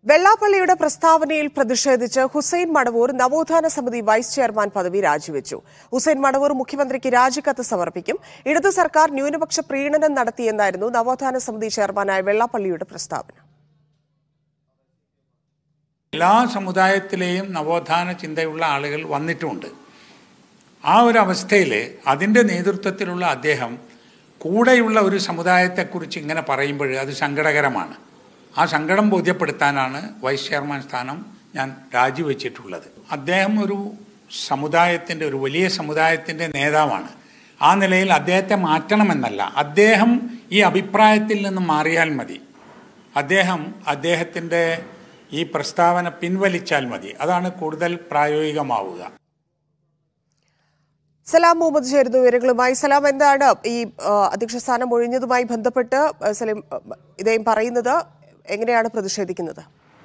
വെള്ളാപ്പള്ളിയുടെ പ്രസ്താവനയിൽ പ്രതിഷേധിച്ച് ഹുസൈൻ മടവൂർ നവോത്ഥാന സമിതി വൈസ് ചെയർമാൻ പദവി രാജിവെച്ചു ഹുസൈൻ മടവൂർ മുഖ്യമന്ത്രിക്ക് രാജിക്കത്ത് സമർപ്പിക്കും ഇടതു സർക്കാർ ന്യൂനപക്ഷ പ്രീണനം നടത്തിയെന്നായിരുന്നു നവോത്ഥാന സമിതി ചെയർമാനായ വെള്ളാപ്പള്ളിയുടെ പ്രസ്താവന എല്ലാ സമുദായത്തിലെയും നവോത്ഥാന ചിന്തയുള്ള ആളുകൾ വന്നിട്ടുമുണ്ട് ആ ഒരു അവസ്ഥയിൽ അതിൻ്റെ നേതൃത്വത്തിലുള്ള അദ്ദേഹം കൂടെയുള്ള ഒരു സമുദായത്തെക്കുറിച്ച് ഇങ്ങനെ പറയുമ്പോൾ അത് സങ്കടകരമാണ് ആ സങ്കടം ബോധ്യപ്പെടുത്താനാണ് വൈസ് ചെയർമാൻ സ്ഥാനം ഞാൻ രാജിവെച്ചിട്ടുള്ളത് അദ്ദേഹം ഒരു സമുദായത്തിൻ്റെ ഒരു വലിയ സമുദായത്തിൻ്റെ നേതാവാണ് ആ നിലയിൽ അദ്ദേഹത്തെ മാറ്റണമെന്നല്ല അദ്ദേഹം ഈ അഭിപ്രായത്തിൽ നിന്ന് മാറിയാൽ മതി അദ്ദേഹം അദ്ദേഹത്തിൻ്റെ ഈ പ്രസ്താവന പിൻവലിച്ചാൽ മതി അതാണ് കൂടുതൽ പ്രായോഗികമാവുക സലാം മുഹമ്മദ് ചേരുന്നു വിവരങ്ങളുമായി സലാം എന്താണ് ഈ ആ, അധ്യക്ഷ സ്ഥാനം ഒഴിഞ്ഞതുമായി ബന്ധപ്പെട്ട് ആ, സലീം ആ, ഇദ്ദേഹം പറയുന്നത് എങ്ങനെയാണ് പ്രതിഷേധിക്കുന്നത്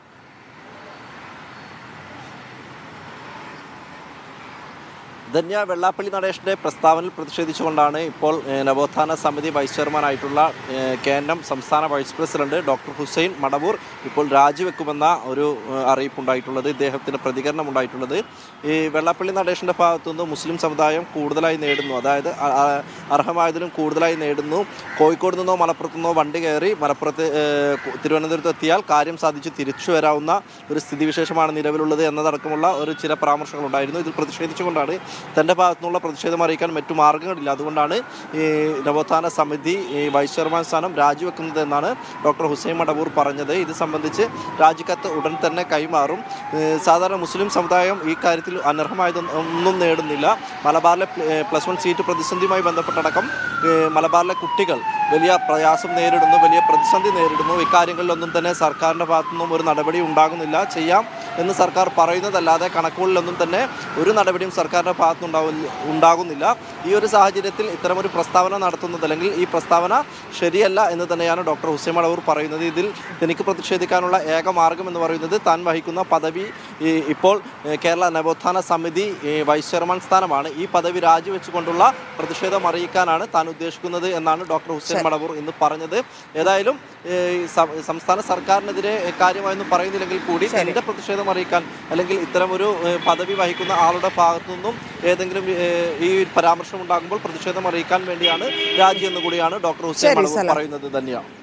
ധന്യ വെള്ളാപ്പള്ളി നടേശന്റെ പ്രസ്താവനയിൽ പ്രതിഷേധിച്ചുകൊണ്ടാണ് ഇപ്പോൾ ഏഹ്, നവോത്ഥാന സമിതി വൈസ് ചെയർമാനായിട്ടുള്ള ഏഹ്, കെ എൻ എം സംസ്ഥാന vice president doctor Hussain Madavoor ഇപ്പോൾ രാജിവെക്കുമെന്ന ഒരു ഏഹ്, അറിയിപ്പുണ്ടായിട്ടുള്ളത് ഇദ്ദേഹത്തിന്റെ പ്രതികരണം ഉണ്ടായിട്ടുള്ളത് ഈ വെള്ളാപ്പള്ളി നടേശന്റെ ഭാഗത്തുനിന്ന് മുസ്ലിം സമുദായം കൂടുതലായി നേടുന്നു അതായത് അ- അ- അർഹമായതിലും കൂടുതലായി നേടുന്നു കോഴിക്കോട് നിന്നോ മലപ്പുറത്തു നിന്നോ വണ്ടി കയറി മലപ്പുറത്ത് ഏഹ്, കു- തിരുവനന്തപുരത്ത് എത്തിയാൽ കാര്യം സാധിച്ച് തിരിച്ചു വരാവുന്ന ഒരു സ്ഥിതിവിശേഷമാണ് നിലവിലുള്ളത് എന്നതടക്കമുള്ള ഒരു ചില പരാമർശങ്ങൾ ഉണ്ടായിരുന്നു ഇതിൽ പ്രതിഷേധിച്ചുകൊണ്ടാണ് തൻ്റെ ഭാഗത്തുനിന്നുള്ള പ്രതിഷേധം അറിയിക്കാൻ മറ്റു മാർഗ്ഗങ്ങളില്ല അതുകൊണ്ടാണ് ഈ നവോത്ഥാന സമിതി ഈ വൈസ് ചെയർമാൻ സ്ഥാനം രാജിവെക്കുന്നത് എന്നാണ് ഡോക്ടർ ഹുസൈൻ മടവൂർ പറഞ്ഞത് ഇത് സംബന്ധിച്ച് രാജിക്കത്ത് ഉടൻ തന്നെ കൈമാറും ഏഹ് സാധാരണ മുസ്ലിം സമുദായം ഈ കാര്യത്തിൽ അനർഹമായതൊന്നും ഒന്നും നേടുന്നില്ല മലബാറിലെ പ്ല- ഏഹ് പ്ലസ് വൺ സീറ്റ് പ്രതിസന്ധിയുമായി ബന്ധപ്പെട്ടടക്കം ഏഹ് മലബാറിലെ കുട്ടികൾ വലിയ പ്രയാസം നേരിടുന്നു വലിയ പ്രതിസന്ധി നേരിടുന്നു ഇക്കാര്യങ്ങളിലൊന്നും തന്നെ സർക്കാരിൻ്റെ ഭാഗത്തുനിന്നും ഒരു നടപടി ഉണ്ടാകുന്നില്ല ചെയ്യാം എന്ന് സർക്കാർ പറയുന്നതല്ലാതെ കണക്കുകളിലൊന്നും തന്നെ ഒരു നടപടിയും സർക്കാരിൻ്റെ ഭാഗത്തുനിന്നുണ്ടാവില്ല ഉണ്ടാകുന്നില്ല ഈ ഒരു സാഹചര്യത്തിൽ ഇത്തരമൊരു പ്രസ്താവന നടത്തുന്നത് അല്ലെങ്കിൽ ഈ പ്രസ്താവന ശരിയല്ല എന്ന് തന്നെയാണ് ഡോക്ടർ ഹുസൈൻ മടവൂർ പറയുന്നത് ഇതിൽ തനിക്ക് പ്രതിഷേധിക്കാനുള്ള ഏക മാർഗം എന്ന് പറയുന്നത് താൻ വഹിക്കുന്ന പദവി ഈ ഇപ്പോൾ ഏഹ്, കേരള നവോത്ഥാന സമിതി ഏഹ്, വൈസ് ചെയർമാൻ സ്ഥാനമാണ് ഈ പദവി രാജിവെച്ചുകൊണ്ടുള്ള പ്രതിഷേധം അറിയിക്കാനാണ് താൻ ഉദ്ദേശിക്കുന്നത് എന്നാണ് ഡോക്ടർ ഹുസൈൻ മടവൂർ ഇന്ന് പറഞ്ഞത് ഏതായാലും ഏഹ്, ഈ സം- സംസ്ഥാന സർക്കാരിനെതിരെ കാര്യമായൊന്നും പറയുന്നില്ലെങ്കിൽ കൂടി തന്റെ പ്രതിഷേധം അറിയിക്കാൻ അല്ലെങ്കിൽ ഇത്തരം ഒരു ഏഹ്, പദവി വഹിക്കുന്ന ആളുടെ ഭാഗത്തു നിന്നും ഏതെങ്കിലും ഏഹ്, ഈ പരാമർശം ഉണ്ടാകുമ്പോൾ പ്രതിഷേധം അറിയിക്കാൻ വേണ്ടിയാണ് രാജി എന്ന് കൂടിയാണ് ഡോക്ടർ ഹുസൈൻ ശരി, മടവൂർ സലാം. പറയുന്നത് തന്നെയാണ്